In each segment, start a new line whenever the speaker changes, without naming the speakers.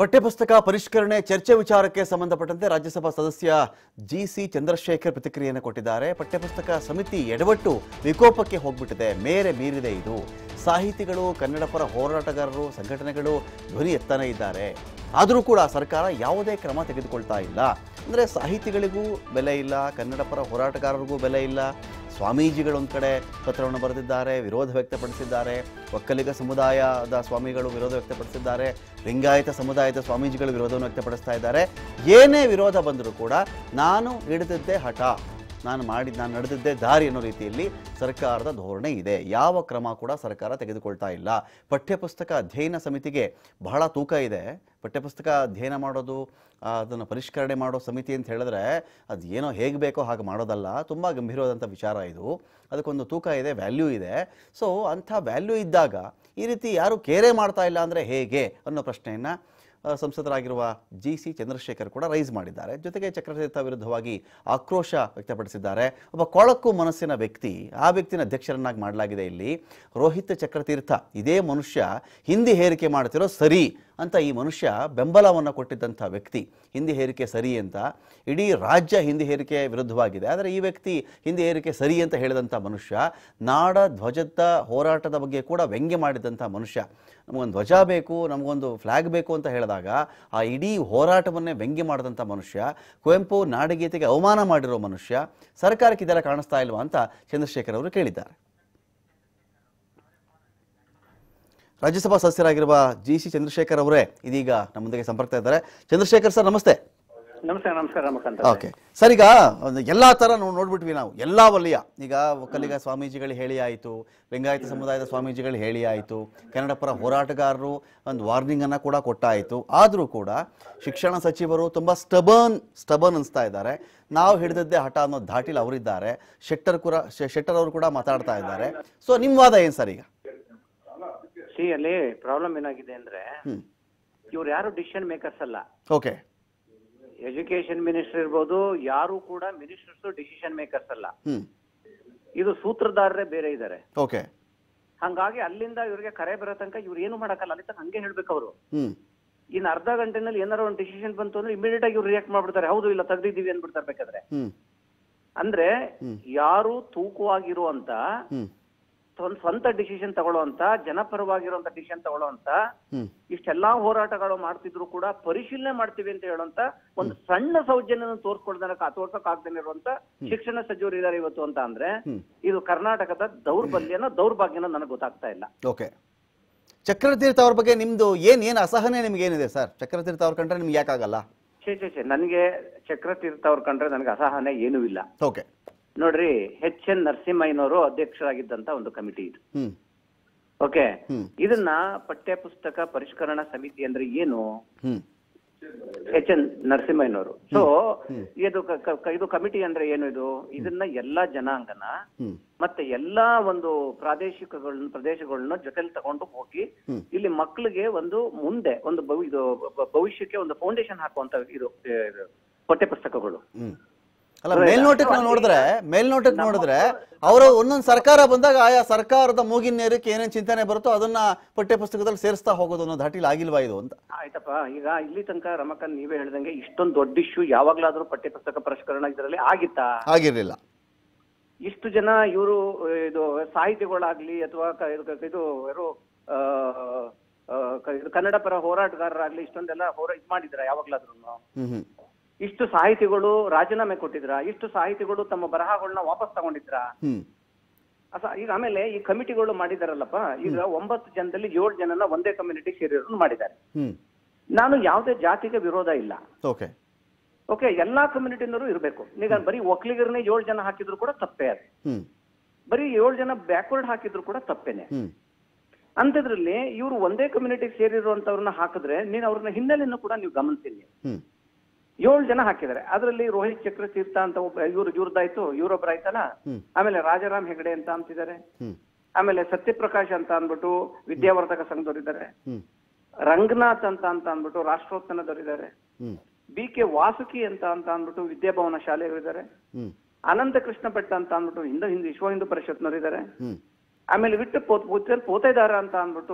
ಪಠ್ಯಪುಸ್ತಕ ಪರಿಷ್ಕರಣೆ ಚರ್ಚೆ ವಿಚಾರಕ್ಕೆ ಸಂಬಂಧಪಟ್ಟಂತೆ ರಾಜ್ಯಸಭಾ ಸದಸ್ಯ ಜಿ ಸಿ ಚಂದ್ರಶೇಖರ್ ಪ್ರತಿಕ್ರಿಯೆಯನ್ನು ಕೊಟ್ಟಿದ್ದಾರೆ ಪಠ್ಯಪುಸ್ತಕ ಸಮಿತಿ ಎಡವಟ್ಟು ವಿಕೋಪಕ್ಕೆ ಹೋಗ್ಬಿಟ್ಟಿದೆ ಮೇರೆ ಮೀರಿದೆ ಇದು ಸಾಹಿತಿಗಳು ಕನ್ನಡ ಪರ ಹೋರಾಟಗಾರರು ಸಂಘಟನೆಗಳು ಧ್ವನಿ ಎತ್ತನೇ ಇದ್ದಾರೆ ಆದರೂ ಕೂಡ ಸರ್ಕಾರ ಯಾವುದೇ ಕ್ರಮ ತೆಗೆದುಕೊಳ್ತಾ ಇಲ್ಲ ಅಂದರೆ ಸಾಹಿತಿಗಳಿಗೂ ಬೆಲೆ ಇಲ್ಲ ಕನ್ನಡ ಪರ ಹೋರಾಟಗಾರರಿಗೂ ಬೆಲೆ ಇಲ್ಲ ಸ್ವಾಮೀಜಿಗಳು ಒಂದು ಕಡೆ ಪತ್ರವನ್ನು ಬರೆದಿದ್ದಾರೆ ವಿರೋಧ ವ್ಯಕ್ತಪಡಿಸಿದ್ದಾರೆ ಒಕ್ಕಲಿಗ ಸಮುದಾಯದ ಸ್ವಾಮಿಗಳು ವಿರೋಧ ವ್ಯಕ್ತಪಡಿಸಿದ್ದಾರೆ ಲಿಂಗಾಯತ ಸಮುದಾಯದ ಸ್ವಾಮೀಜಿಗಳು ವಿರೋಧವನ್ನು ವ್ಯಕ್ತಪಡಿಸ್ತಾ ಇದ್ದಾರೆ ಏನೇ ವಿರೋಧ ಬಂದರೂ ಕೂಡ ನಾನು ಹಿಡಿದಿದ್ದೇ ಹಠ ನಾನು ಮಾಡಿದ ನಾನು ನಡೆದಿದ್ದೇ ದಾರಿ ಅನ್ನೋ ರೀತಿಯಲ್ಲಿ ಸರ್ಕಾರದ ಧೋರಣೆ ಇದೆ ಯಾವ ಕ್ರಮ ಕೂಡ ಸರ್ಕಾರ ತೆಗೆದುಕೊಳ್ತಾ ಇಲ್ಲ ಪಠ್ಯಪುಸ್ತಕ ಅಧ್ಯಯನ ಸಮಿತಿಗೆ ಬಹಳ ತೂಕ ಇದೆ ಪಠ್ಯಪುಸ್ತಕ ಅಧ್ಯಯನ ಮಾಡೋದು ಆ, ಅದನ್ನು ಪರಿಷ್ಕರಣೆ ಮಾಡೋ ಸಮಿತಿ ಅಂತ ಹೇಳಿದ್ರೆ ಅದು ಏನೋ ಹೇಗೆ ಬೇಕೋ ಹಾಗೆ ಮಾಡೋದಲ್ಲ ತುಂಬ ಗಂಭೀರವಾದಂಥ ವಿಚಾರ ಇದು ಅದಕ್ಕೊಂದು ತೂಕ ಇದೆ ವ್ಯಾಲ್ಯೂ ಇದೆ ಸೊ ಅಂಥ ವ್ಯಾಲ್ಯೂ ಇದ್ದಾಗ ಈ ರೀತಿ ಯಾರು ಕೇರೆ ಮಾಡ್ತಾ ಇಲ್ಲ ಅಂದರೆ ಹೇಗೆ ಅನ್ನೋ ಪ್ರಶ್ನೆಯನ್ನು ಆ, ಸಂಸದರಾಗಿರುವ ಜಿ ಸಿ ಚಂದ್ರಶೇಖರ್ ಕೂಡ ರೈಸ್ ಮಾಡಿದ್ದಾರೆ ಜೊತೆಗೆ ಚಕ್ರತೀರ್ಥ ವಿರುದ್ಧವಾಗಿ ಆಕ್ರೋಶ ವ್ಯಕ್ತಪಡಿಸಿದ್ದಾರೆ ಒಬ್ಬ ಕೊಳಕು ಮನಸ್ಸಿನ ವ್ಯಕ್ತಿ ಆ ವ್ಯಕ್ತಿನ ಅಧ್ಯಕ್ಷರನ್ನಾಗಿ ಮಾಡಲಾಗಿದೆ ಇಲ್ಲಿ ರೋಹಿತ್ ಚಕ್ರತೀರ್ಥ ಇದೇ ಮನುಷ್ಯ ಹಿಂದಿ ಹೇರಿಕೆ ಮಾಡ್ತಿರೋ ಸರಿ ಅಂತ ಈ ಮನುಷ್ಯ ಬೆಂಬಲವನ್ನು ಕೊಟ್ಟಿದ್ದಂಥ ವ್ಯಕ್ತಿ ಹಿಂದಿ ಹೇರಿಕೆ ಸರಿ ಅಂತ ಇಡೀ ರಾಜ್ಯ ಹಿಂದಿ ಹೇರಿಕೆ ವಿರುದ್ಧವಾಗಿದೆ ಆದರೆ ಈ ವ್ಯಕ್ತಿ ಹಿಂದಿ ಹೇರಿಕೆ ಸರಿ ಅಂತ ಹೇಳಿದಂಥ ಮನುಷ್ಯ ನಾಡ ಧ್ವಜದ ಹೋರಾಟದ ಬಗ್ಗೆ ಕೂಡ ವ್ಯಂಗ್ಯ ಮಾಡಿದಂಥ ಮನುಷ್ಯ ನಮಗೊಂದು ಧ್ವಜ ಬೇಕು ನಮಗೊಂದು ಫ್ಲ್ಯಾಗ್ ಬೇಕು ಅಂತ ಹೇಳಿದಾಗ ಆ ಇಡೀ ಹೋರಾಟವನ್ನೇ ವ್ಯಂಗ್ಯ ಮಾಡಿದಂಥ ಮನುಷ್ಯ ಕುವೆಂಪು ನಾಡಗೀತೆಗೆ ಅವಮಾನ ಮಾಡಿರೋ ಮನುಷ್ಯ ಸರ್ಕಾರಕ್ಕೆ ಇದೆಲ್ಲ ಕಾಣಿಸ್ತಾ ಇಲ್ವಾ ಅಂತ ಚಂದ್ರಶೇಖರ್ ಅವರು ಕೇಳಿದ್ದಾರೆ ರಾಜ್ಯಸಭಾ ಸದಸ್ಯರಾಗಿರುವ ಜಿ ಸಿ ಚಂದ್ರಶೇಖರ್ ಅವರೇ ಇದೀಗ ನಮ್ಮೊಂದಿಗೆ ಸಂಪರ್ಕ ಇದ್ದಾರೆ ಚಂದ್ರಶೇಖರ್ ಸರ್ ನಮಸ್ತೆ
ನಮಸ್ಕಾರ ನಮಸ್ಕಾರ ರಮಕಾಂತ್
ಓಕೆ ಸರ್ ಈಗ ಒಂದು ಎಲ್ಲಾ ತರ ನಾವು ನೋಡ್ಬಿಟ್ವಿ ನಾವು ಎಲ್ಲಾ ವಲಯ ಈಗ ಒಕ್ಕಲಿಗ ಸ್ವಾಮೀಜಿಗಳು ಹೇಳಿ ಆಯಿತು ಲಿಂಗಾಯತ ಸಮುದಾಯದ ಸ್ವಾಮೀಜಿಗಳು ಹೇಳಿ ಆಯಿತು ಕನ್ನಡ ಪರ ಹೋರಾಟಗಾರರು ಒಂದು ವಾರ್ನಿಂಗ್ ಅನ್ನ ಕೂಡ ಕೊಟ್ಟಾಯಿತು ಆದರೂ ಕೂಡ ಶಿಕ್ಷಣ ಸಚಿವರು ತುಂಬಾ ಸ್ಟಬರ್ನ್ ಸ್ಟಬರ್ನ್ ಅನಿಸ್ತಾ ಇದ್ದಾರೆ ನಾವು ಹಿಡಿದದ್ದೇ ಹಠ ಅನ್ನೋ ಧಾಟಿಲಿ ಅವರಿದ್ದಾರೆ ಶೆಟ್ಟರ್ ಕೂಡ ಶೆಟ್ಟರ್ ಅವರು ಕೂಡ ಮಾತಾಡ್ತಾ ಇದ್ದಾರೆ ಸೊ ನಿಮ್ಮ ವಾದ ಏನು ಸರ್ ಈಗ
ಸಿ ಅಲ್ಲಿ ಪ್ರಾಬ್ಲಮ್ ಏನಾಗಿದೆ ಅಂದ್ರೆ
ಹ್ಮ್
ಇವ್ರು ಯಾರು ಡಿಸಿಷನ್ ಮೇಕರ್ಸ್ ಅಲ್ಲ
ಓಕೆ
ಎಜುಕೇಶನ್ ಮಿನಿಸ್ಟರ್ ಇರ್ಬೋದು ಯಾರು ಕೂಡ ಮಿನಿಸ್ಟರ್ಸ್ ಡಿಸಿಷನ್ ಮೇಕರ್ಸ್ ಅಲ್ಲ
ಹ್ಮ್
ಇದು ಸೂತ್ರಧಾರರೇ ಬೇರೆ ಇದ್ದಾರೆ
ಓಕೆ
ಹಂಗಾಗಿ ಅಲ್ಲಿಂದ ಇವ್ರಿಗೆ ಕರೆ ಬರೋ ತನಕ ಇವ್ರು ಏನು ಮಾಡಕ್ಕಲ್ಲ ಅಲ್ಲಿ ತನಕ ಹಂಗೆ ಹೇಳ್ಬೇಕು ಅವರು
ಹ್ಮ್
ಇನ್ನು ಅರ್ಧ ಗಂಟೆನಲ್ಲಿ ಏನಾರ ಒಂದು ಡಿಸಿಷನ್ ಬಂತು ಅಂದ್ರೆ ಇಮಿಡಿಯೇಟ್ ಆಗಿ ಇವ್ರು ರಿಯಾಕ್ಟ್ ಮಾಡ್ಬಿಡ್ತಾರೆ ಹೌದು ಇಲ್ಲ ತೆಗ್ದಿದ್ದೀವಿ ಅನ್ಬಿಡ್ತಾರೆ ಬೇಕಾದ್ರೆ
ಹ್ಮ್
ಅಂದ್ರೆ ಯಾರು ತೂಕವಾಗಿರುವಂತ
ಹ್ಮ್
ಸ್ವಂತ ಸ್ವಂತ ಡಿಸಿಷನ್ ತಗೊಳ್ಳುವಂತ ಜನಪರವಾಗಿರುವಂತ ಡಿಸಿಷನ್ ತಗೊಳ್ಳುವಂತ
ಹ್ಮ್
ಇಷ್ಟೆಲ್ಲಾ ಹೋರಾಟಗಳು ಮಾಡ್ತಿದ್ರು ಕೂಡ ಪರಿಶೀಲನೆ ಮಾಡ್ತೀವಿ ಅಂತ ಹೇಳುವಂತ ಒಂದು ಸಣ್ಣ ಸೌಜನ್ಯ ತೋರ್ಸ್ಕೊಳ್ದಾರ ತೋರ್ಸಕ್ ಆಗ್ದೇನೆ ಇರುವಂತ ಶಿಕ್ಷಣ ಸಚಿವರು ಇದಾರೆ ಇವತ್ತು ಅಂತ ಅಂದ್ರೆ
ಹ್ಮ್.
ಇದು ಕರ್ನಾಟಕದ ದೌರ್ಬಲ್ಯನ ದೌರ್ಭಾಗ್ಯನ ನನಗೆ ಗೊತ್ತಾಗ್ತಾ ಇಲ್ಲ
ಓಕೆ ಚಕ್ರತೀರ್ಥ ಅವ್ರ ಬಗ್ಗೆ ನಿಮ್ದು ಏನ್ ಏನ್ ಅಸಹನೆ ನಿಮ್ಗೆ ಏನಿದೆ ಸರ್ ಚಕ್ರತೀರ್ಥ ಅವ್ರ ಕಂಡ್ರೆ ನಿಮ್ಗೆ ಯಾಕಾಗಲ್ಲ
ಛೇ ಛೇ ಛೇ ನನಗೆ ಚಕ್ರತೀರ್ಥ ಅವ್ರ ಕಂಡ್ರೆ ನನಗೆ ಅಸಹನೆ ಏನೂ ಇಲ್ಲ
ಓಕೆ
ನೋಡ್ರಿ ಎಚ್ ಎನ್ ನರಸಿಂಹಯ್ಯನವರು ಅಧ್ಯಕ್ಷರಾಗಿದ್ದಂತ ಒಂದು ಕಮಿಟಿ ಇದು
ಹ್ಮ್
ಓಕೆ
ಹ್ಮ್.
ಇದನ್ನ ಪಠ್ಯ ಪುಸ್ತಕ ಪರಿಷ್ಕರಣಾ ಸಮಿತಿ ಅಂದ್ರೆ ಏನು
ಹ್ಮ್
ಎಚ್ ಎನ್ ನರಸಿಂಹಯ್ಯನವರು ಸೊ ಇದು ಕ- ಕ- ಕ- ಇದು ಕಮಿಟಿ ಅಂದ್ರೆ ಏನು ಇದು ಇದನ್ನ ಎಲ್ಲಾ ಜನಾಂಗನ
ಹ್ಮ್
ಮತ್ತೆ ಎಲ್ಲಾ ಒಂದು ಪ್ರಾದೇಶಿಕಗಳನ್ನ ಪ್ರದೇಶಗಳನ್ನ ಜೊತೆಲಿ ತಗೊಂಡು ಹೋಗಿ
ಹ್ಮ್.
ಇಲ್ಲಿ ಮಕ್ಕಳಿಗೆ ಒಂದು ಮುಂದೆ ಒಂದು ಭವಿ- ಇದು ಭ- ಭವಿಷ್ಯಕ್ಕೆ ಒಂದು ಫೌಂಡೇಶನ್ ಹಾಕುವಂತ ಇದು ಏ, ಇದು ಪಠ್ಯ ಪುಸ್ತಕಗಳು
ಹ್ಮ್ ಅಲ್ಲ ಮೇಲ್ನೋಟಕ್ಕೆ ನಾವು ನೋಡಿದ್ರೆ ಮೇಲ್ನೋಟಕ್ಕೆ ನೋಡಿದ್ರೆ ಅವರು ಒಂದೊಂದು ಸರ್ಕಾರ ಬಂದಾಗ ಆಯಾ ಸರ್ಕಾರದ ಮೂಗಿನೇರಕ್ಕೆ ಏನೇನ್ ಚಿಂತನೆ ಬರುತ್ತೋ ಅದನ್ನ ಪಠ್ಯ ಪುಸ್ತಕದಲ್ಲಿ ಸೇರಿಸ್ತಾ ಹೋಗೋದು ಅನ್ನೋ ಧಾಟಿಲಿ ಆಗಿಲ್ವಾ ಇದು ಅಂತ
ಆಯ್ತಪ್ಪ ಈಗ ಇಲ್ಲಿ ತನಕ ರಮಕಾಂತ್ ನೀವೇ ಹೇಳ್ದಂಗೆ ಇಷ್ಟೊಂದು ದೊಡ್ಡ ಇಶ್ಯೂ ಯಾವಾಗ್ಲಾದ್ರೂ ಪಠ್ಯ ಪುಸ್ತಕ ಪರಿಷ್ಕರಣ ಇದರಲ್ಲಿ ಆಗಿತ್ತಾ
ಆಗಿರ್ಲಿಲ್ಲ
ಇಷ್ಟು ಜನ ಇವರು ಇದು ಸಾಹಿತಿಗಳಾಗ್ಲಿ ಅಥವಾ ಕ- ಇದು ಕ- ಇದು ಯಾರು ಆ, ಆ, ಕ- ಇದು ಕನ್ನಡ ಪರ ಹೋರಾಟಗಾರರಾಗ್ಲಿ ಇಷ್ಟೊಂದೆಲ್ಲ ಹೋರ ಇದು ಮಾಡಿದ್ರ ಯಾವಾಗ್ಲಾದ್ರೂ
ಹ್ಮ್ ಹ್ಮ್
ಇಷ್ಟು ಸಾಹಿತಿಗಳು ರಾಜೀನಾಮೆ ಕೊಟ್ಟಿದ್ರ ಇಷ್ಟು ಸಾಹಿತಿಗಳು ತಮ್ಮ ಬರಹಗಳನ್ನ ವಾಪಸ್ ತಗೊಂಡಿದ್ರ
ಹ್ಮ್
ಅಸ- ಈಗ ಆಮೇಲೆ ಈ ಕಮಿಟಿಗಳು ಮಾಡಿದಾರಲ್ಲಪ್ಪ ಈಗ ಒಂಬತ್ತು ಜನದಲ್ಲಿ ಏಳು ಜನನ ಒಂದೇ ಕಮ್ಯುನಿಟಿ ಸೇರಿರೋರು ಮಾಡಿದ್ದಾರೆ
ಹ್ಮ್
ನಾನು ಯಾವುದೇ ಜಾತಿಗೆ ವಿರೋಧ ಇಲ್ಲ
ಓಕೆ
ಓಕೆ ಎಲ್ಲಾ ಕಮ್ಯುನಿಟಿನವರು ಇರಬೇಕು ಈಗ ಬರೀ ಒಕ್ಕಲಿಗರನ್ನೇ ಏಳು ಜನ ಹಾಕಿದ್ರು ಕೂಡ ತಪ್ಪೇ ಅದು
ಹ್ಮ್
ಬರೀ ಏಳು ಜನ ಬ್ಯಾಕ್ವರ್ಡ್ ಹಾಕಿದ್ರು ಕೂಡ ತಪ್ಪೇನೆ
ಹ್ಮ್
ಅಂಥದ್ರಲ್ಲಿ ಇವರು ಒಂದೇ ಕಮ್ಯುನಿಟಿಗೆ ಸೇರಿರುವಂತವ್ರನ್ನ ಹಾಕಿದ್ರೆ ನೀನು ಅವ್ರನ್ನ ಹಿನ್ನೆಲೆಯನ್ನು ಕೂಡ ನೀವು ಗಮನಿಸ್ತೀನಿ
ಹ್ಮ್
ಏಳು ಜನ ಹಾಕಿದ್ದಾರೆ ಅದರಲ್ಲಿ ರೋಹಿತ್ ಚಕ್ರತೀರ್ಥ ಅಂತ ಒಬ್ಬ ಇವ್ರು ಇವ್ರದ್ದಾಯ್ತು ಇವ್ರೊಬ್ರು ಆಯ್ತಲ್ಲ
ಹ್ಮ್.
ಆಮೇಲೆ ರಾಜಾರಾಮ್ ಹೆಗಡೆ ಅಂತ ಅಂತಿದ್ದಾರೆ
ಹ್ಮ್
ಆಮೇಲೆ ಸತ್ಯಪ್ರಕಾಶ್ ಅಂತ ಅಂದ್ಬಿಟ್ಟು ವಿದ್ಯಾವರ್ಧಕ ಸಂಘದವರಿದ್ದಾರೆ
ಹ್ಮ್
ರಂಗನಾಥ್ ಅಂತ ಅಂತ ಅಂದ್ಬಿಟ್ಟು ರಾಷ್ಟ್ರೋತ್ಥಾನದವರಿದ್ದಾರೆ
ಹ್ಮ್
ಬಿ ಕೆ ವಾಸುಕಿ ಅಂತ ಅಂತ ಅಂದ್ಬಿಟ್ಟು ವಿದ್ಯಾಭವನ ಶಾಲೆಯವರಿದ್ದಾರೆ
ಹ್ಮ್
ಅನಂತ ಕೃಷ್ಣ ಭಟ್ ಅಂತ ಅಂದ್ಬಿಟ್ಟು ಹಿಂದೂ ಹಿಂದೂ ವಿಶ್ವ ಹಿಂದೂ ಪರಿಷತ್ನವರಿದ್ದಾರೆ
ಹ್ಮ್
ಆಮೇಲೆ ವಿಟ್ಟು ಪೋತ್ ಪೋತ ಪೋತೆದಾರ ಅಂತ ಅಂದ್ಬಿಟ್ಟು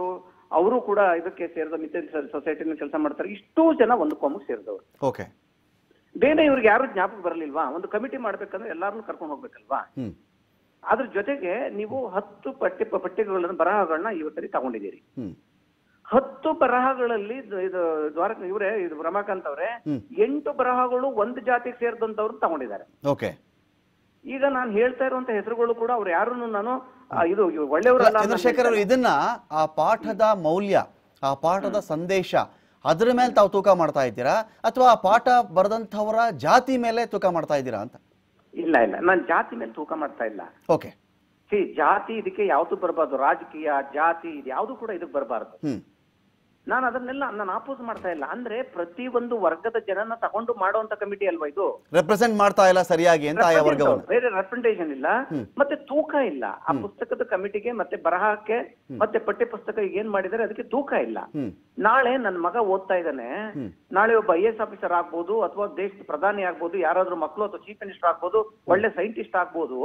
ಅವರು ಕೂಡ ಇದಕ್ಕೆ ಸೇರಿದ ಮಿತ್ರ ಸೊಸೈಟಿನ ಕೆಲಸ ಮಾಡ್ತಾರೆ ಇಷ್ಟೂ ಜನ ಒಂದು ಕೋಮಿಗೆ ಸೇರಿದವರು
ಓಕೆ
ಬೇರೆ ಇವ್ರಿಗೆ ಯಾರು ಜ್ಞಾಪಕ ಬರಲಿಲ್ವಾ ಒಂದು ಕಮಿಟಿ ಮಾಡ್ಬೇಕಂದ್ರೆ ಎಲ್ಲಾರನ್ನೂ ಕರ್ಕೊಂಡು ಹೋಗ್ಬೇಕಲ್ವಾ
ಹ್ಮ್
ಅದ್ರ ಜೊತೆಗೆ ನೀವು ಹತ್ತು ಪಠ್ಯ ಪಠ್ಯಗಳನ್ನ ಬರಹಗಳನ್ನ ಇವತ್ತಲ್ಲಿ ತಗೊಂಡಿದ್ದೀರಿ
ಹ್ಮ್
ಹತ್ತು ಬರಹಗಳಲ್ಲಿ ಇದು- ಇದು ದ್ವಾರಕ ಇವರೇ ಇದು ರಮಾಕಾಂತ್ ಅವರೇ
ಹ್ಮ್.
ಎಂಟು ಬರಹಗಳು ಒಂದು ಜಾತಿಗೆ ಸೇರಿದಂತವ್ರು ತಗೊಂಡಿದ್ದಾರೆ
ಓಕೆ
ಈಗ ನಾನು ಹೇಳ್ತಾ ಇರುವಂತ ಹೆಸರುಗಳು ಕೂಡ ಅವ್ರು ಯಾರನ್ನು ನಾನು ಆ, ಇದು ಇವ್ರು ಒಳ್ಳೆಯವರಲ್ಲ ಅಂತ
ಚಂದ್ರಶೇಖರ್ ಅವರು ಇದನ್ನ ಆ ಪಾಠದ ಮೌಲ್ಯ ಆ ಪಾಠದ ಸಂದೇಶ ಅದ್ರ ಮೇಲೆ ತಾವು ತೂಕ ಮಾಡ್ತಾ ಇದ್ದೀರಾ ಅಥವಾ ಆ ಪಾಠ ಬರೆದಂಥವರ ಜಾತಿ ಮೇಲೆ ತೂಕ ಮಾಡ್ತಾ ಇದ್ದೀರಾ ಅಂತ
ಇಲ್ಲ ಇಲ್ಲ ನಾನು ಜಾತಿ ಮೇಲೆ ತೂಕ ಮಾಡ್ತಾ ಇಲ್ಲ
ಓಕೆ
ಸಿ ಜಾತಿ ಇದಕ್ಕೆ ಯಾವ್ದು ಬರಬಾರ್ದು ರಾಜಕೀಯ ಜಾತಿ ಇದು ಯಾವ್ದು ಕೂಡ ಇದಕ್ಕೆ ಬರಬಾರ್ದು
ಹ್ಮ್
ನಾನು ಅದನ್ನೆಲ್ಲ ನಾನು ಆಪೋಸ್ ಮಾಡ್ತಾ ಇಲ್ಲ ಅಂದ್ರೆ ಪ್ರತಿ ಒಂದು ವರ್ಗದ ಜನನ ತಗೊಂಡು ಮಾಡುವಂತ ಕಮಿಟಿ ಅಲ್ವಾ ಇದು
ರೆಪ್ರೆಸೆಂಟ್ ಮಾಡ್ತಾ ಇಲ್ಲ ಸರಿಯಾಗಿ ಅಂತ ಆಯಾ ವರ್ಗವನ್ನು
ಬೇರೆ ರೆಪ್ರೆಸೆಂಟೇಷನ್ ಇಲ್ಲ ಮತ್ತೆ ತೂಕ ಇಲ್ಲ ಆ ಪುಸ್ತಕದ ಕಮಿಟಿಗೆ ಮತ್ತೆ ಬರಹಕ್ಕೆ ಮತ್ತೆ ಪಠ್ಯ ಪುಸ್ತಕ ಈಗ ಏನ್ ಮಾಡಿದ್ದಾರೆ ಅದಕ್ಕೆ ತೂಕ ಇಲ್ಲ
ಹ್ಮ್
ನಾಳೆ ನನ್ನ ಮಗ ಓದ್ತಾ ಇದ್ದಾನೆ ನಾಳೆ ಒಬ್ಬ ಐ ಎಸ್ ಆಫೀಸರ್ ಆಗ್ಬೋದು ಅಥವಾ ದೇಶದ ಪ್ರಧಾನಿ ಆಗ್ಬೋದು ಯಾರಾದ್ರೂ ಮಕ್ಕಳು ಅಥವಾ ಚೀಫ್ ಮಿನಿಸ್ಟರ್ ಆಗ್ಬೋದು ಒಳ್ಳೆ ಸೈಂಟಿಸ್ಟ್ ಆಗ್ಬೋದು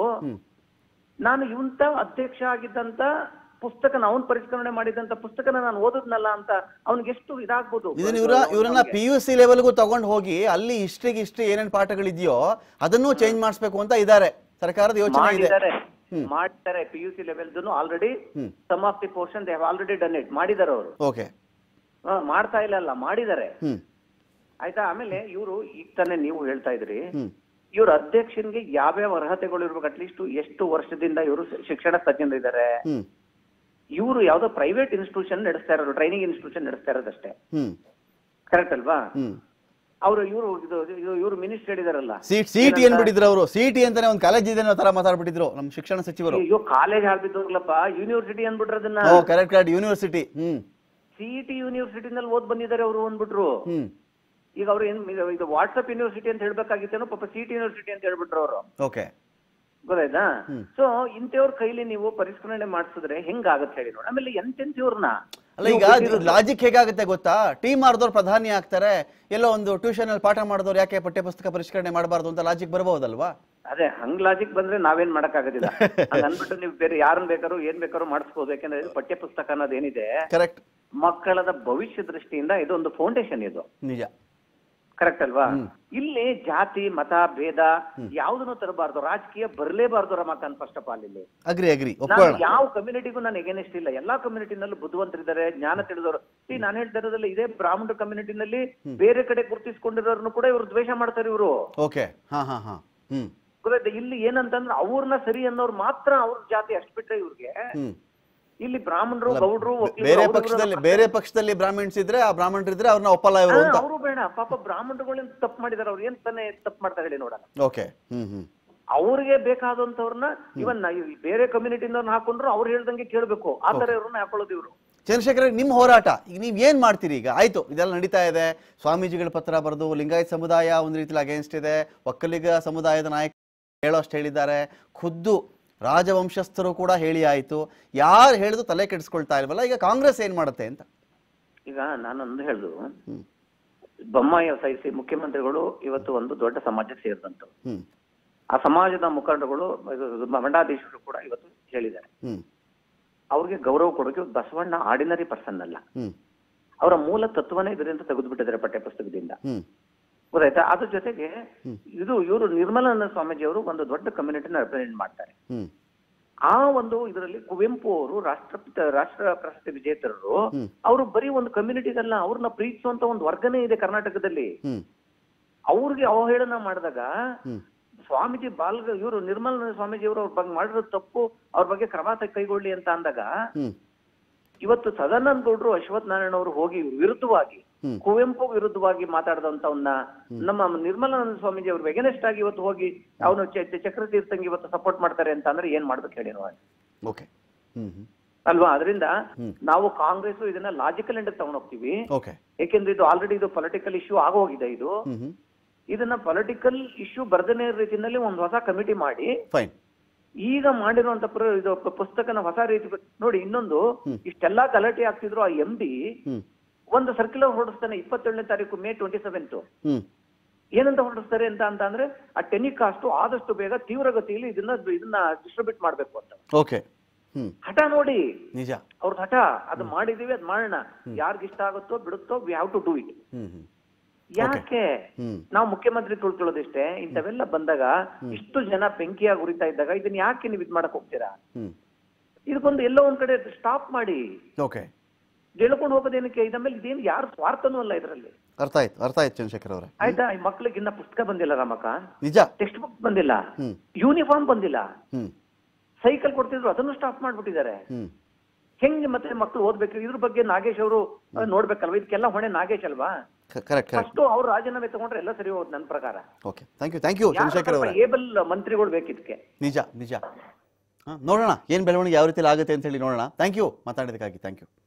ನಾನು ಇವಂತ ಅಧ್ಯಕ್ಷ ಆಗಿದ್ದಂತ ಪುಸ್ತಕನ ಅವನ್ ಪರಿಷ್ಕರಣೆ ಮಾಡಿದಂತ ಪುಸ್ತಕನ ನಾನು ಓದದ್ನಲ್ಲ ಅಂತ ಅವ್ನಿಗೆ ಎಷ್ಟು ಇದಾಗ್ಬೋದು
ಇದನ್ನ ಇವರ ಇವರನ್ನ ಪಿ ಯು ಸಿ ಲೆವೆಲ್ಗೂ ತಗೊಂಡು ಹೋಗಿ ಅಲ್ಲಿ ಹಿಸ್ಟ್ರಿಗೆ ಹಿಸ್ಟ್ರಿ ಏನೇನ್ ಪಾಠಗಳಿದೆಯೋ ಅದನ್ನು ಚೇಂಜ್ ಮಾಡಿಸ್ಬೇಕು ಅಂತ ಇದ್ದಾರೆ ಸರ್ಕಾರದ ಯೋಚನೆ ಇದೆ
ಮಾಡಿದ್ದಾರೆ ಮಾಡ್ತಾರೆ P U C level already some of the portion they already done it ಮಾಡಿದ್ದಾರೆ ಅವರು
ಓಕೆ
ಮಾಡ್ತಾ ಇಲ್ಲ ಅಲ್ಲ ಮಾಡಿದ್ದಾರೆ
ಹ್ಮ್
ಆಯ್ತಾ ಆಮೇಲೆ ಇವರು ಈಗ ತಾನೇ ನೀವು ಹೇಳ್ತಾ ಇದ್ರಿ
ಹ್ಮ್
ಇವ್ರ ಅಧ್ಯಕ್ಷನ್ಗೆ ಯಾವ್ಯಾವ ಅರ್ಹತೆಗಳು ಇರ್ಬೇಕು ಅಟ್ಲೀಸ್ಟ್ ಎಷ್ಟು ವರ್ಷದಿಂದ ಇವರು ಶಿಕ್ಷಣ ತಜ್ಞರಿದ್ದಾರೆ
ಹ್ಮ್
ಇವರು ಯಾವ್ದೋ ಪ್ರೈವೇಟ್ ಇನ್ಸ್ಟಿಟ್ಯೂಷನ್ ನಡೆಸ್ತಾ ಇರೋದು ಟ್ರೈನಿಂಗ್ ಇನ್ಸ್ಟಿಟ್ಯೂಷನ್ ನಡೆಸ್ತಾ ಇರೋದಷ್ಟೇ
ಹ್ಮ್
ಕರೆಕ್ಟ್ ಅಲ್ವಾ
ಹ್ಮ್
ಅವರು ಇವರು ಇದು ಇವರು ಮಿನಿಸ್ಟರ್ ಹೇಳಿದಾರಲ್ಲ
ಸೀಟ್ ಸಿಟಿ ಅನ್ಬಿಟ್ಟಿದ್ರು ಅವರು ಸಿಟಿ ಅಂತಾನೆ ಒಂದು ಕಾಲೇಜ್ ಇದೆ ಅನ್ನೋ ತರ ಮಾತಾಡ್ಬಿಟ್ಟಿದ್ರು ನಮ್ಮ ಶಿಕ್ಷಣ ಸಚಿವರು
ಅಯ್ಯೋ ಕಾಲೇಜ್ ಹಾಕ್ಬಿದ್ದೋಗ್ಲಪ್ಪ ಯೂನಿವರ್ಸಿಟಿ ಅಂದ್ಬಿಟ್ರದನ್ನ
oh correct correct university hmm
CET ಯೂನಿವರ್ಸಿಟಿನಲ್ಲಿ ಓದ್ ಬಂದಿದ್ದಾರೆ ಅವರು ಅಂದ್ಬಿಟ್ರು
ಹ್ಮ್
ಈಗ ಅವ್ರು ಏನ್ ಇದು- ಇದು ವಾಟ್ಸ್ಆಪ್ ಯೂನಿವರ್ಸಿಟಿ ಅಂತ ಹೇಳ್ಬೇಕಾಗಿತ್ತೇನೋ ಪಾಪ ಸಿಟಿ ಯೂನಿವರ್ಸಿಟಿ ಅಂತ ಹೇಳ್ಬಿಟ್ರು ಅವರು
ಓಕೆ
ಗೊತ್ತಾಯ್ತಾ ಸೊ ಇಂಥವ್ರ ಕೈಲಿ ನೀವು ಪರಿಷ್ಕರಣೆ ಮಾಡಿಸಿದ್ರೆ ಹೆಂಗಾಗತ್ತೆ ಹೇಳಿ ನೋಡಿ ಆಮೇಲೆ ಎಂತೆಂತಿವ್ರನ್ನ
ಅಲ್ಲ ಈಗ ಲಾಜಿಕ್ ಹೇಗಾಗುತ್ತೆ ಗೊತ್ತಾ ಟೀಮ್ ಮಾಡಿದವ್ರು ಪ್ರಧಾನಿ ಆಗ್ತಾರೆ ಎಲ್ಲೋ ಒಂದು ಟ್ಯೂಷನ್ ಅಲ್ಲಿ ಪಾಠ ಮಾಡಿದವ್ರು ಯಾಕೆ ಪಠ್ಯ ಪುಸ್ತಕ ಪರಿಷ್ಕರಣೆ ಮಾಡಬಾರ್ದು ಅಂತ ಲಾಜಿಕ್ ಬರಬಹುದಲ್ವಾ
ಅದೇ ಹಂಗ್ ಲಾಜಿಕ್ ಬಂದ್ರೆ ನಾವೇನ್ ಮಾಡಕ್ ಆಗೋದಿಲ್ಲ ಹಂಗ್ ಅನ್ಬಿಟ್ಟು ನೀವು ಬೇರೆ ಯಾರನ್ನ ಬೇಕಾದ್ರು ಏನ್ ಬೇಕಾದ್ರೂ ಮಾಡಿಸ್ಬೋದು ಯಾಕಂದ್ರೆ ಇದು ಪಠ್ಯ ಪುಸ್ತಕ ಅನ್ನೋದು ಏನಿದೆ
ಕರೆಕ್ಟ್
ಮಕ್ಕಳದ ಭವಿಷ್ಯ ದೃಷ್ಟಿಯಿಂದ ಇದು ಒಂದು ಫೌಂಡೇಶನ್ ಇದು
ನಿಜ
ಕರೆಕ್ಟ್ ಅಲ್ವಾ ಇಲ್ಲಿ ಜಾತಿ ಮತ ಭೇದ ಯಾವ್ದನ್ನು ತರಬಾರ್ದು ರಾಜಕೀಯ ಬರಲೇಬಾರ್ದು ರಮಾಕಾಂತ್ ಫಸ್ಟ್ ಆಫ್ ಆಲ್ ಇಲ್ಲಿ
ಅಗ್ರಿ ಅಗ್ರಿ
ನಾನು
ಒಪ್ಕೊಳ್ಳೋಣ
ಯಾವ ಕಮ್ಯುನಿಟಿಗೂ ನಾನು ಎಗೇನೆಸ್ಟ್ ಇಲ್ಲ ಎಲ್ಲಾ ಕಮ್ಯುನಿಟಿನಲ್ಲೂ ಬುದ್ಧಿವಂತರಿದ್ದಾರೆ ಜ್ಞಾನ ತಿಳಿದವರು ಸಿ ನಾನು ಹೇಳ್ತಾ ಇರೋದ್ರಲ್ಲಿ ಇದೇ ಬ್ರಾಹ್ಮಣ ಕಮ್ಯುನಿಟಿನಲ್ಲಿ ಬೇರೆ ಕಡೆ ಗುರುತಿಸ್ಕೊಂಡಿರೋರ್ನು ಕೂಡ ಇವರು ದ್ವೇಷ ಮಾಡ್ತಾರೆ ಇವರು
ಓಕೆ ಹಾ ಹಾ ಹಾ ಹ್ಮ್
ಗೊತ್ತಾಯ್ತಾ ಇಲ್ಲಿ ಏನಂತಂದ್ರೆ ಅವ್ರನ್ನ ಸರಿ ಅನ್ನೋರು ಮಾತ್ರ ಅವ್ರ ಜಾತಿ ಅಷ್ಟ್ ಬಿಟ್ರೆ ಇವ್ರಿಗೆ
ಹ್ಮ್
ಇಲ್ಲಿ ಬ್ರಾಹ್ಮಣರು ಗೌಡ್ರು
ಬೇರೆ ಪಕ್ಷದಲ್ಲಿ ಬೇರೆ ಪಕ್ಷದಲ್ಲಿ ಬ್ರಾಹ್ಮಣ್ಸ್ ಇದ್ರೆ ಆ ಬ್ರಾಹ್ಮಣರು ಇದ್ರೆ ಅವ್ರನ್ನ ಒಪ್ಪಲ್ಲ ಇವರು ಅಂತ
ಅವರು ಬೇಡ ಪಾಪ ಬ್ರಾಹ್ಮಣರುಗಳೇನ್ ತಪ್ಪು ಮಾಡಿದಾರೆ ಅವ್ರು ಏನ್ ತಾನೇ ತಪ್ಪು ಮಾಡ್ತಾರೆ ಹೇಳಿ ನೋಡೋಣ
ಓಕೆ ಹ್ಮ್ ಹ್ಮ್
ಅವ್ರಿಗೆ ಬೇಕಾದಂತವ್ರನ್ನ ಇವನ್ ಬೇರೆ ಕಮ್ಯುನಿಟಿಯಿಂದ ಹಾಕೊಂಡ್ರು ಅವ್ರು ಹೇಳ್ದಂಗೆ ಕೇಳ್ಬೇಕು ಆ ತರ ಇವ್ರನ್ನ ಹಾಕೊಳ್ಳೋದು ಇವ್ರು
ಚಂದ್ರಶೇಖರ್ ನಿಮ್ಮ ಹೋರಾಟ ಈಗ ನೀವ್ ಏನ್ ಮಾಡ್ತೀರಿ ಈಗ ಆಯ್ತು ಇದೆಲ್ಲ ನಡೀತಾ ಇದೆ ಸ್ವಾಮೀಜಿಗಳ ಪತ್ರ ಬರೆದು ಲಿಂಗಾಯತ್ ಸಮುದಾಯ ಒಂದು ರೀತಿಲಿ ಅಗೇನ್ಸ್ಟ್ ಇದೆ ಒಕ್ಕಲಿಗ ಸಮುದಾಯದ ನಾಯಕ ಹೇಳೋಷ್ಟು ಹೇಳಿದ್ದಾರೆ ಖುದ್ದು ರಾಜವಂಶಸ್ಥರು ಕೂಡ ಹೇಳಿ ಆಯ್ತು ಯಾರು ಹೇಳಿದ್ರು ತಲೆ ಕೆಡಿಸ್ಕೊಳ್ತಾ ಇಲ್ವಲ್ಲ ಈಗ ಕಾಂಗ್ರೆಸ್ ಏನ್ ಮಾಡುತ್ತೆ ಅಂತ
ಈಗ ನಾನೊಂದು ಹೇಳುದು ಬೊಮ್ಮಾಯಿ ಸಹಿಸಿ ಮುಖ್ಯಮಂತ್ರಿಗಳು ಇವತ್ತು ಒಂದು ದೊಡ್ಡ ಸಮಾಜಕ್ಕೆ ಸೇರಿದಂತವ್ರು
ಹ್ಮ್
ಆ ಸಮಾಜದ ಮುಖಂಡಗಳು ಇದು ಮಂಡಾಧೀಶರು ಕೂಡ ಇವತ್ತು ಹೇಳಿದ್ದಾರೆ
ಹ್ಮ್
ಅವ್ರಿಗೆ ಗೌರವ ಕೊಡೋಕೆ ಬಸವಣ್ಣ ಆರ್ಡಿನರಿ ಪರ್ಸನ್ ಅಲ್ಲ
ಹ್ಮ್
ಅವರ ಮೂಲ ತತ್ವನೇ ಇದರಿಂದ ತೆಗೆದುಬಿಟ್ಟಿದ್ದಾರೆ ಪಠ್ಯಪುಸ್ತಕದಿಂದ
ಹ್ಮ್
ಗೊತ್ತಾಯ್ತಾ ಅದ್ರ ಜೊತೆಗೆ ಇದು ಇವರು ನಿರ್ಮಲಾನಂದ ಸ್ವಾಮೀಜಿ ಅವರು ಒಂದು ದೊಡ್ಡ ಕಮ್ಯುನಿಟಿನ ರೆಪ್ರೆಸೆಂಟ್ ಮಾಡ್ತಾರೆ
ಹ್ಮ್
ಆ ಒಂದು ಇದರಲ್ಲಿ ಕುವೆಂಪು ಅವರು ರಾಷ್ಟ್ರಪಿತ ರಾಷ್ಟ್ರ ಪ್ರಶಸ್ತಿ ವಿಜೇತರು
ಹ್ಮ್.
ಅವರು ಬರೀ ಒಂದು ಕಮ್ಯುನಿಟಿಗಲ್ಲ ಅವ್ರನ್ನ ಪ್ರೀತಿಸುವಂತ ಒಂದು ವರ್ಗನೇ ಇದೆ ಕರ್ನಾಟಕದಲ್ಲಿ
ಹ್ಮ್
ಅವ್ರಿಗೆ ಅವಹೇಳನ ಮಾಡಿದಾಗ
ಹ್ಮ್
ಸ್ವಾಮೀಜಿ ಬಾಲ್ ಇವರು ನಿರ್ಮಲಾನಂದ ಸ್ವಾಮೀಜಿ ಅವರು ಅವ್ರ ಬಗ್ಗೆ ಮಾಡಿರೋ ತಪ್ಪು ಅವ್ರ ಬಗ್ಗೆ ಕ್ರಮ ತ- ಕೈಗೊಳ್ಳಿ ಅಂತ ಅಂದಾಗ
ಹ್ಮ್
ಇವತ್ತು ಸದಾನಂದ ಗೌಡ್ರು ಅಶ್ವಥ್ ನಾರಾಯಣ ಅವರು ಹೋಗಿ ವಿರುದ್ಧವಾಗಿ
ಹ್ಮ್.
ಕುವೆಂಪು ವಿರುದ್ಧವಾಗಿ ಮಾತಾಡಿದಂತವನ್ನ ನಮ್ಮ ನಿರ್ಮಲಾನಂದ ಸ್ವಾಮೀಜಿ ಅವ್ರು ವೆಗನೆಸ್ಟ್ ಆಗಿ ಇವತ್ತು ಹೋಗಿ ಅವನು ಚಕ್ರತೀರ್ಥಂಗೆ ಇವತ್ತು ಸಪೋರ್ಟ್ ಮಾಡ್ತಾರೆ ಅಂತ ಅಂದ್ರೆ ಏನ್ ಮಾಡ್ಬೇಕು ಹೇಳಿ ನಾವು
ಓಕೆ ಹ್ಮ್ ಹ್ಮ್
ಅಲ್ವಾ ಅದರಿಂದ ನಾವು ಕಾಂಗ್ರೆಸ್ ಇದನ್ನ ಲಾಜಿಕಲ್ ಎಂಡ್ ತಗೊಂಡ್ ಹೋಗ್ತೀವಿ
ಓಕೆ
ಯಾಕೆಂದ್ರೆ ಇದು ಆಲ್ರೆಡಿ ಇದು ಪೊಲಿಟಿಕಲ್ ಇಶ್ಯೂ ಆಗೋಗಿದೆ ಇದು
ಹ್ಮ್ ಹ್ಮ್
ಇದನ್ನ ಪೊಲಿಟಿಕಲ್ ಇಶ್ಯೂ ಬರ್ದನೇ ರೀತಿಯಲ್ಲಿ ಒಂದು ಹೊಸ ಕಮಿಟಿ ಮಾಡಿ
ಫೈನ್
ಈಗ ಮಾಡಿರುವಂತ ಪ್ರ- ಇದು ಪ- ಪುಸ್ತಕನ ಹೊಸ ರೀತಿ ಬ- ನೋಡಿ ಇನ್ನೊಂದು ಇಷ್ಟೆಲ್ಲಾ ಗಲಾಟೆ ಆಗ್ತಿದ್ರು ಆ ಎಂ ಡಿ
ಹ್ಮ್
ಒಂದು ಸರ್ಕ್ಯುಲರ್ ಹೊರಡಿಸ್ತಾನೆ ಇಪ್ಪತ್ತೇಳನೇ ತಾರೀಕು ಮೇ ಟ್ವೆಂಟಿ ಸೆವೆಂತ್
ಹ್ಮ್
ಏನಂತ ಹೊರಡಿಸ್ತಾರೆ ಅಂತ ಅಂತ ಅಂದ್ರೆ ಆ ಟೆನಿಕಾಸ್ಟ್ ಆದಷ್ಟು ಬೇಗ ತೀವ್ರಗತಿಯಲ್ಲಿ ಇದನ್ನ ಇದನ್ನ ಡಿಸ್ಟ್ರಿಬ್ಯೂಟ್ ಮಾಡ್ಬೇಕು ಅಂತ
ಓಕೆ ಹ್ಮ್
ಹಠ ನೋಡಿ
ನಿಜ
ಅವ್ರದ್ದು ಹಠ ಅದು ಮಾಡಿದೀವಿ ಅದು ಮಾಡೋಣ ಯಾರಿಗ ಇಷ್ಟ ಆಗುತ್ತೋ ಬಿಡುತ್ತೋ we have to do it
hmm hmm
ಯಾಕೆ
ಹ್ಮ್
ನಾವು ಮುಖ್ಯಮಂತ್ರಿ ತಿಳ್ಕೊಳ್ಳೋದಿಷ್ಟೇ ಇಂಥವೆಲ್ಲ ಬಂದಾಗ ಇಷ್ಟು ಜನ ಬೆಂಕಿಯಾಗಿ ಉರಿತಾ ಇದ್ದಾಗ ಇದನ್ನ ಯಾಕೆ ನೀವು ಇದ್ ಮಾಡಕ್ ಹೋಗ್ತೀರಾ
ಹ್ಮ್
ಇದಕ್ಕೊಂದು ಎಲ್ಲೋ ಒಂದ್ ಕಡೆ ಸ್ಟಾಪ್ ಮಾಡಿ
ಓಕೆ
ಗೆಳ್ಕೊಂಡು ಹೋಗೋದೇನಕ್ಕೆ ಇದ ಮೇಲೆ ಇದೇನು ಯಾರು ಸ್ವಾರ್ಥನೂ ಅಲ್ಲ ಇದರಲ್ಲಿ
ಅರ್ಥ ಆಯ್ತು ಅರ್ಥ ಆಯ್ತು ಚಂದ್ರಶೇಖರ್ ಅವರೇ
ಆಯ್ತಾ ಈ ಮಕ್ಳಿಗೆ ಇನ್ನ ಪುಸ್ತಕ ಬಂದಿಲ್ಲ ರಾಮಕ್ಕ
ನಿಜ
ಟೆಕ್ಸ್ಟ್ ಬುಕ್ ಬಂದಿಲ್ಲ
ಹ್ಮ್
ಯೂನಿಫಾರ್ಮ್ ಬಂದಿಲ್ಲ
ಹ್ಮ್
ಸೈಕಲ್ ಕೊಡ್ತಿದ್ರು ಅದನ್ನು ಸ್ಟಾಪ್ ಮಾಡ್ಬಿಟ್ಟಿದ್ದಾರೆ
ಹ್ಮ್
ಹೆಂಗ್ ಮತ್ತೆ ಮಕ್ಳು ಓದ್ಬೇಕು ಇದ್ರ ಬಗ್ಗೆ ನಾಗೇಶ್ ಅವರು ನೋಡ್ಬೇಕಲ್ವಾ ಇದಕ್ಕೆಲ್ಲ ಹೊಣೆ ನಾಗೇಶ್ ಅಲ್ವಾ
ಕರೆಕ್ಟ್ ಕರೆಕ್ಟ್
ಫಸ್ಟ್ ಅವ್ರು ರಾಜೀನಾಮೆ ತಗೊಂಡ್ರೆ ಎಲ್ಲ ಸರಿ ಹೋದ್ ನನ್ನ ಪ್ರಕಾರ
okay thank you thank you Chandrashekhar ಅವರೇ
ಏಬಲ್ ಮಂತ್ರಿಗಳು ಬೇಕಿದ್ಕೆ
ನಿಜ ನಿಜ ಹಾಂ ನೋಡೋಣ ಏನು ಬೆಳವಣಿಗೆ ಯಾವ ರೀತಿಯಲ್ಲಿ ಆಗುತ್ತೆ ಅಂತ ಹೇಳಿ ನೋಡೋಣ ಥ್ಯಾಂಕ್ ಯು ಮಾತಾಡೋದಕ್ಕಾಗಿ ಥ್ಯಾಂಕ್ ಯು